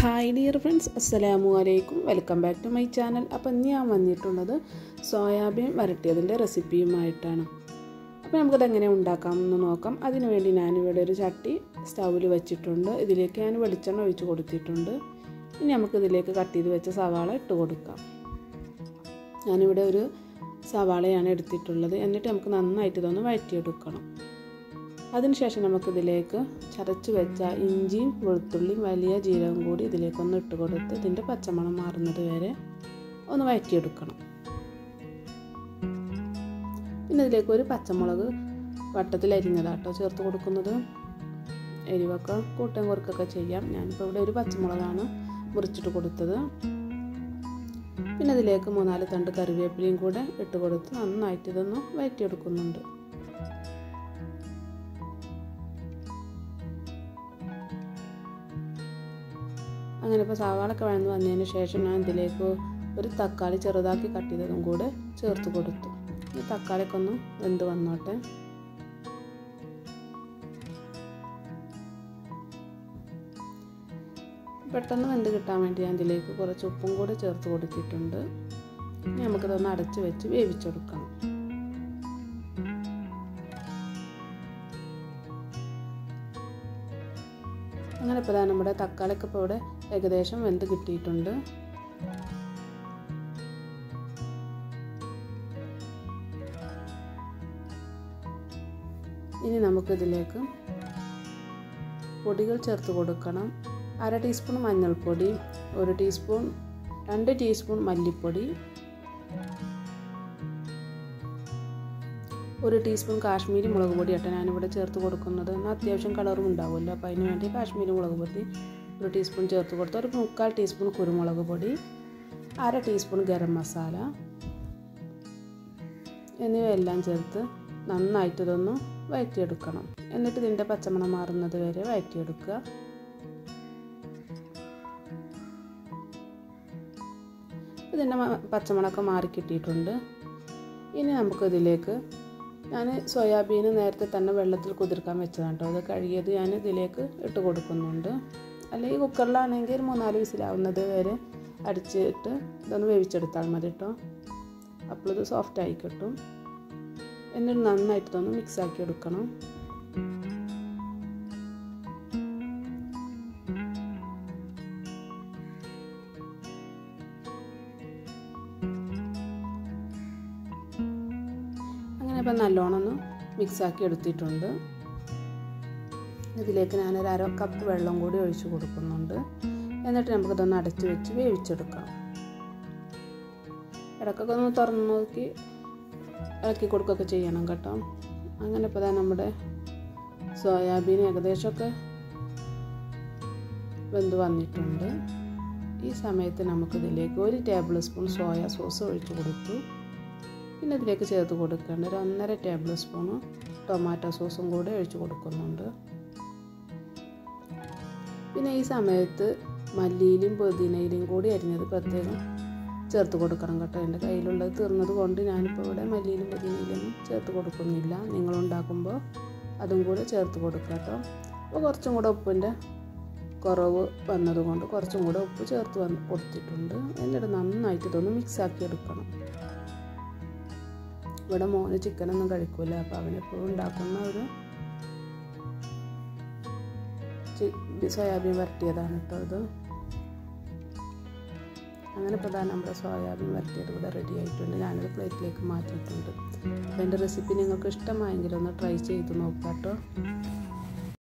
hi dear friends അസ്സലാമു അലൈക്കും welcome back to my channel അപ്പം ഇന്ന് ഞാൻ വന്നിട്ടുള്ളത് സോയാബീൻ വരട്ടിയതിൻ്റെ റെസിപ്പിയുമായിട്ടാണ് അപ്പോൾ നമുക്കത് എങ്ങനെ ഉണ്ടാക്കാമെന്ന് നോക്കാം അതിനു വേണ്ടി ഞാനിവിടെ ഒരു ചട്ടി സ്റ്റൗവിൽ വെച്ചിട്ടുണ്ട് ഇതിലേക്ക് ഞാൻ വെളിച്ചെണ്ണ ഒഴിച്ച് കൊടുത്തിട്ടുണ്ട് ഇനി നമുക്ക് ഇതിലേക്ക് കട്ട് ചെയ്ത് വെച്ച സവാള ഇട്ട് കൊടുക്കാം ഞാനിവിടെ ഒരു സവാളയാണ് എടുത്തിട്ടുള്ളത് എന്നിട്ട് നമുക്ക് നന്നായിട്ട് ഇതൊന്ന് വഴറ്റിയെടുക്കണം അതിനുശേഷം നമുക്കിതിലേക്ക് ചതച്ച് വെച്ച ഇഞ്ചിയും വെളുത്തുള്ളിയും വലിയ ജീരകം കൂടി ഇതിലേക്കൊന്ന് ഇട്ട് കൊടുത്ത് ഇതിൻ്റെ പച്ചമണം മാറുന്നത് വരെ ഒന്ന് വഴറ്റിയെടുക്കണം പിന്നെ ഇതിലേക്ക് ഒരു പച്ചമുളക് വട്ടത്തിൽ അരിഞ്ഞതാട്ടോ ചേർത്ത് കൊടുക്കുന്നത് എരിവൊക്കെ കൂട്ടം കുറക്കൊക്കെ ചെയ്യാം ഞാനിപ്പോൾ ഇവിടെ ഒരു പച്ചമുളകാണ് മുറിച്ചിട്ട് കൊടുത്തത് പിന്നെ ഇതിലേക്ക് മൂന്നാല് തണ്ട് കറിവേപ്പിലയും കൂടെ ഇട്ട് കൊടുത്ത് നന്നായിട്ട് ഇതൊന്ന് വഴറ്റിയെടുക്കുന്നുണ്ട് അങ്ങനെ ഇപ്പോൾ സവാളൊക്കെ വഴന്ന് വന്നതിന് ശേഷം ഞാൻ ഇതിലേക്ക് ഒരു തക്കാളി ചെറുതാക്കി കട്ട് ചെയ്തതും കൂടെ ചേർത്ത് കൊടുത്തു ഈ തക്കാളിയൊക്കെ ഒന്ന് വെന്ത് വന്നോട്ടെ പെട്ടെന്ന് വെന്ത് കിട്ടാൻ വേണ്ടി ഞാൻ ഇതിലേക്ക് കുറച്ച് ഉപ്പും കൂടെ ചേർത്ത് കൊടുത്തിട്ടുണ്ട് ഇനി നമുക്കിതൊന്ന് അടച്ച് വെച്ച് വേവിച്ചെടുക്കണം അങ്ങനെ ഇപ്പോൾ നമ്മുടെ തക്കാളിയൊക്കെ ഇപ്പോൾ ഇവിടെ ഏകദേശം വെന്ത് കിട്ടിയിട്ടുണ്ട് ഇനി നമുക്കിതിലേക്ക് പൊടികൾ ചേർത്ത് കൊടുക്കണം അര ടീസ്പൂൺ മഞ്ഞൾപ്പൊടി ഒരു ടീസ്പൂൺ രണ്ട് ടീസ്പൂൺ മല്ലിപ്പൊടി ഒരു ടീസ്പൂൺ കാശ്മീരി മുളക് പൊടിയാട്ടോ ഞാനിവിടെ ചേർത്ത് കൊടുക്കുന്നത് എന്നാൽ അത്യാവശ്യം കളറും ഉണ്ടാവുമല്ലോ അപ്പോൾ അതിന് വേണ്ടി കാശ്മീരി മുളക് പൊടി ഒരു ടീസ്പൂൺ ചേർത്ത് കൊടുത്ത് ഒരു മുക്കാൽ ടീസ്പൂൺ കുരുമുളക് പൊടി അര ടീസ്പൂൺ ഗരം മസാല എന്നിവയെല്ലാം ചേർത്ത് നന്നായിട്ട് ഇതൊന്ന് വഴറ്റിയെടുക്കണം എന്നിട്ട് ഇതിൻ്റെ പച്ചമണം മാറുന്നത് വരെ വഴറ്റിയെടുക്കുക ഇതിൻ്റെ പച്ചമണമൊക്കെ മാറി കിട്ടിയിട്ടുണ്ട് ഇനി നമുക്കിതിലേക്ക് ഞാൻ സോയാബീൻ നേരത്തെ തന്നെ വെള്ളത്തിൽ കുതിർക്കാൻ വെച്ചതാണ് കേട്ടോ അത് കഴുകിയത് ഞാൻ ഇതിലേക്ക് ഇട്ട് കൊടുക്കുന്നുണ്ട് അല്ലെങ്കിൽ കുക്കറിലാണെങ്കിൽ ഒരു മൂന്നാല് വിസിലാവുന്നത് വരെ അടിച്ചിട്ട് ഇതൊന്ന് വേവിച്ചെടുത്താൽ മതി കേട്ടോ അപ്പോൾ ഇത് സോഫ്റ്റ് ആയി കിട്ടും എന്നിട്ട് നന്നായിട്ട് ഇതൊന്ന് മിക്സ് ആക്കി എടുക്കണം അങ്ങനെ ഇപ്പം നല്ലോണം ഒന്ന് മിക്സാക്കി എടുത്തിട്ടുണ്ട് ഇതിലേക്ക് ഞാനൊരു അര കപ്പ് വെള്ളം കൂടി ഒഴിച്ച് കൊടുക്കുന്നുണ്ട് എന്നിട്ട് നമുക്കിതൊന്ന് അടച്ച് വെച്ച് വേവിച്ചെടുക്കാം ഇടയ്ക്കൊക്കെ ഒന്ന് തുറന്ന് നോക്കി ഇളക്കി കൊടുക്കുകയൊക്കെ ചെയ്യണം കേട്ടോ അങ്ങനെ ഇപ്പോൾ നമ്മുടെ സോയാബീൻ ഏകദേശമൊക്കെ വെന്ത് വന്നിട്ടുണ്ട് ഈ സമയത്ത് നമുക്കിതിലേക്ക് ഒരു ടേബിൾ സ്പൂൺ സോയ സോസ് ഒഴിച്ച് കൊടുത്തു പിന്നെ ഇതിലേക്ക് ചേർത്ത് കൊടുക്കേണ്ട ഒരു ഒന്നര ടേബിൾ സ്പൂണ് ടൊമാറ്റോ സോസും കൂടെ ഒഴിച്ച് കൊടുക്കുന്നുണ്ട് പിന്നെ ഈ സമയത്ത് മല്ലിയിലും പുതിനയിലും കൂടി അരിഞ്ഞത് പ്രത്യേകം ചേർത്ത് കൊടുക്കണം കേട്ടോ എൻ്റെ കയ്യിലുള്ളത് തീർന്നത് കൊണ്ട് ഞാനിപ്പോൾ ഇവിടെ മല്ലിയിലും പുതിനയിലൊന്നും ചേർത്ത് കൊടുക്കുന്നില്ല നിങ്ങളുണ്ടാക്കുമ്പോൾ അതും കൂടെ ചേർത്ത് കൊടുക്കുക കേട്ടോ അപ്പോൾ കുറച്ചും കൂടെ ഉപ്പിൻ്റെ കുറവ് വന്നതുകൊണ്ട് കുറച്ചും കൂടെ ഉപ്പ് ചേർത്ത് വന്ന് കൊടുത്തിട്ടുണ്ട് എന്നിട്ട് നന്നായിട്ട് ഇതൊന്ന് മിക്സ് ആക്കി എടുക്കണം ഇവിടെ മോന് ചിക്കനൊന്നും കഴിക്കൂല അപ്പോൾ അവനെപ്പോഴും ഉണ്ടാക്കുന്ന ഒരു സോയാബീൻ വരട്ടിയതാണ് കേട്ടോ ഇത് അങ്ങനെ ഇപ്പോൾ തന്നെ നമ്മുടെ സോയാബീൻ വരട്ടിയത് ഇവിടെ റെഡി ആയിട്ടുണ്ട് ഞാനത് പ്ലേറ്റിലേക്ക് മാറ്റിയിട്ടുണ്ട് അപ്പോൾ എൻ്റെ റെസിപ്പി നിങ്ങൾക്ക് ഇഷ്ടമായെങ്കിൽ ഒന്ന് ട്രൈ ചെയ്ത് നോക്കാം കേട്ടോ